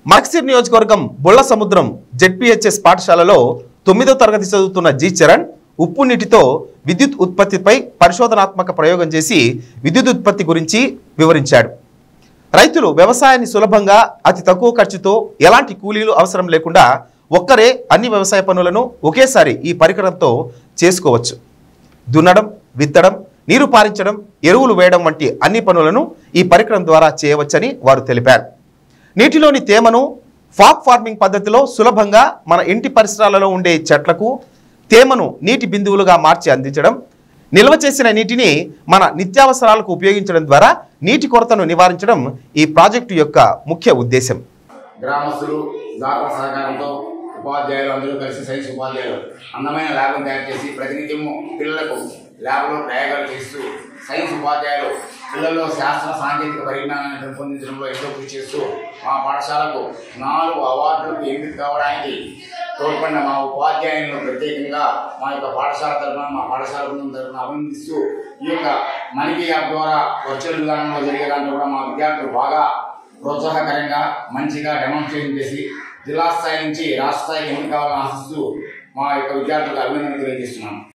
మక్సిర్ నియోజకవర్గం బుళ్ల సముద్రం జెడ్పీహెచ్ఎస్ పాఠశాలలో తొమ్మిదో తరగతి చదువుతున్న జి చరణ్ ఉప్పు నీటితో విద్యుత్ ఉత్పత్తిపై పరిశోధనాత్మక ప్రయోగం చేసి విద్యుత్ ఉత్పత్తి గురించి వివరించాడు రైతులు వ్యవసాయాన్ని సులభంగా అతి తక్కువ ఖర్చుతో ఎలాంటి కూలీలు అవసరం లేకుండా ఒక్కరే అన్ని వ్యవసాయ పనులను ఒకేసారి ఈ పరికరంతో చేసుకోవచ్చు దున్నడం విత్తడం నీరు పారించడం ఎరువులు వేయడం వంటి అన్ని పనులను ఈ పరికరం ద్వారా చేయవచ్చని వారు తెలిపారు నీటిలోని తేమను ఫాక్ ఫార్మింగ్ పద్ధతిలో సులభంగా మన ఇంటి పరిసరాలలో ఉండే చెట్లకు తేమను నీటి బిందువులుగా మార్చి అందించడం నిల్వ చేసిన నీటిని మన నిత్యావసరాలకు ఉపయోగించడం ద్వారా నీటి కొరతను నివారించడం ఈ ప్రాజెక్టు యొక్క ముఖ్య ఉద్దేశం గ్రామస్తులు దాతల సహకారంతో ఉపాధ్యాయులు అందరూ కలిసి సైన్స్ ఉపాధ్యాయులు అందమైన ల్యాబ్ను తయారు చేసి ప్రతినిత్యము పిల్లలకు ల్యాబ్లో ప్రయోగాలు చేస్తూ సైన్స్ ఉపాధ్యాయులు పిల్లల్లో శాస్త్ర సాంకేతిక పరిజ్ఞానాన్ని పెంపొందించడంలో ఎంతో కృషి చేస్తూ మా పాఠశాలకు నాలుగు అవార్డులకు ఎంపిక కావడానికి తోడ్పడిన మా ఉపాధ్యాయులను ప్రత్యేకంగా మా యొక్క పాఠశాల తరఫున మా పాఠశాల బృందం తరఫున అభినందిస్తూ ఈ యొక్క మనకి యాప్ ద్వారా వర్చువల్ విధానంలో జరిగే దాంట్లో కూడా మా విద్యార్థులు బాగా ప్రోత్సాహకరంగా మంచిగా డెమాన్స్ట్రేషన్ చేసి జిల్లా స్థాయి నుంచి రాష్ట్ర స్థాయికి ఎన్నిక కావాలని ఆశిస్తూ మా యొక్క విద్యార్థులకు అభినందనలు తెలియజేస్తున్నాను